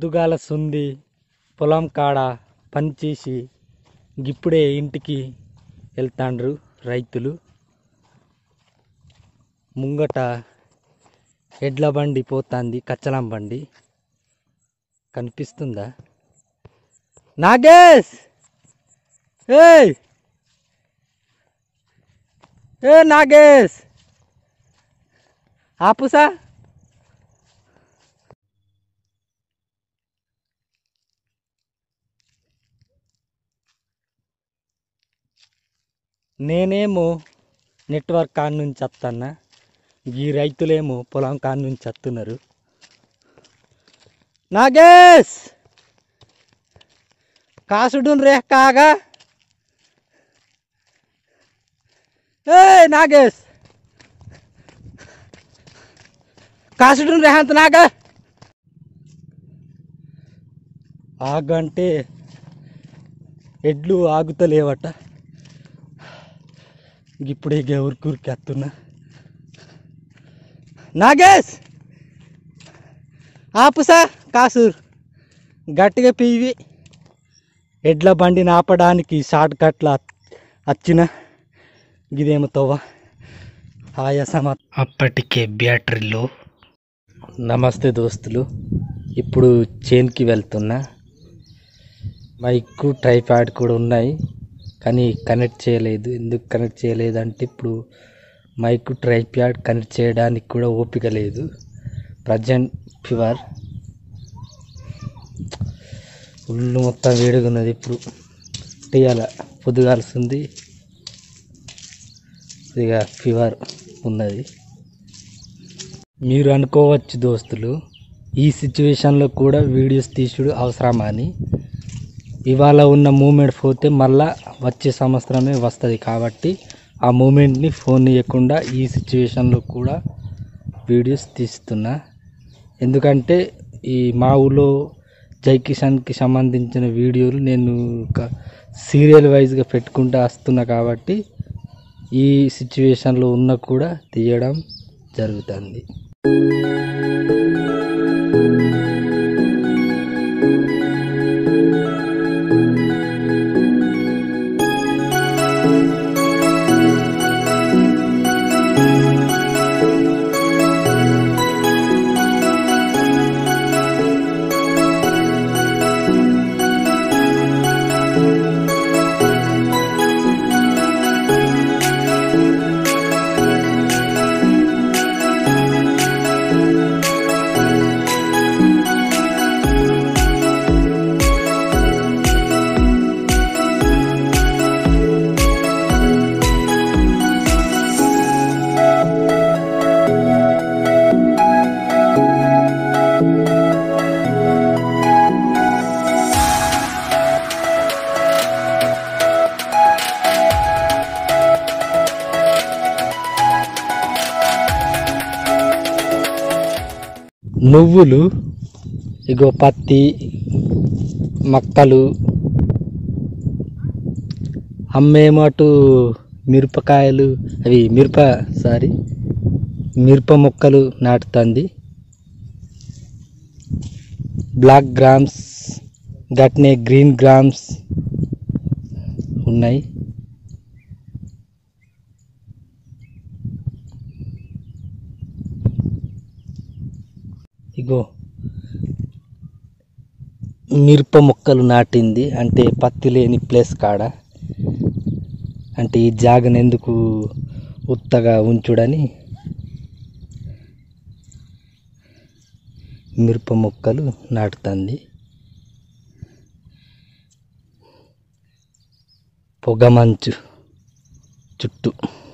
పొద్దుగాల సుంది పొలం కాడ పనిచేసి ఇప్పుడే ఇంటికి వెళ్తాండ్రు రైతులు ముంగట ఎడ్ల బండి పోతాంది కచ్చలం బండి కనిపిస్తుందా నాగేష్ ఏయ్ ఏ నాగేష్ ఆపుసా నేనేమో నెట్వర్క్ కాడ నుంచి వస్తానా ఈ రైతులేమో పొలం కాడ నుంచి వస్తున్నారు నాగేష్ కాసుడు రే కాగా ఏ నాగేష్ కాసుడు రేహంత నాగా ఆగంటే ఎడ్లు ఆగుతలేవట ఇప్పుడే గెవరికి వస్తున్నా నాగేష్ ఆపుసా కాసూర్ గట్టిగా పీవి ఎడ్ల బండిని ఆపడానికి షార్ట్ కట్ల వచ్చిన ఇదేమో తవ్వ ఆయాసమ అప్పటికే బ్యాటరీలో నమస్తే దోస్తులు ఇప్పుడు చేన్కి వెళ్తున్నా మైక్ ట్రైపాడ్ కూడా ఉన్నాయి కానీ కనెక్ట్ చేయలేదు ఎందుకు కనెక్ట్ చేయలేదు అంటే ఇప్పుడు మైక్ ట్రైప్యాడ్ కనెక్ట్ చేయడానికి కూడా ఓపిక లేదు ప్రజెంట్ ఫీవర్ ఉళ్ళు మొత్తం వేడిగా ఉన్నది ఇప్పుడు టీయాల పొద్దుగాల్సింది ఇక ఫీవర్ ఉన్నది మీరు అనుకోవచ్చు దోస్తులు ఈ సిచ్యువేషన్లో కూడా వీడియోస్ తీసుడు అవసరమా అని ఇవాళ ఉన్న మూమెంట్ పోతే మళ్ళా వచ్చే సంవత్సరమే వస్తుంది కాబట్టి ఆ మూమెంట్ని ఫోన్ ఇవ్వకుండా ఈ సిచ్యువేషన్లో కూడా వీడియోస్ తీస్తున్నా ఎందుకంటే ఈ మా ఊళ్ళో జై కిషాన్కి సంబంధించిన వీడియోలు నేను ఒక సీరియల్ వైజ్గా పెట్టుకుంటూ వస్తున్నా కాబట్టి ఈ సిచ్యువేషన్లో ఉన్న కూడా తీయడం జరుగుతుంది నువ్వులు ఇగో పత్తి మక్కలు అమ్మేమో అటు మిరపకాయలు అవి మిరప సారీ మిరప మొక్కలు నాటుతుంది బ్లాక్ గ్రామ్స్ గట్నే గ్రీన్ గ్రామ్స్ ఉన్నాయి ఇగో మిరప మొక్కలు నాటింది అంటే పత్తి లేని ప్లేస్ కాడ అంటే ఈ జాగను ఎందుకు ఉత్తగా ఉంచుడని మిరప మొక్కలు నాటుతుంది పొగమంచు చుట్టూ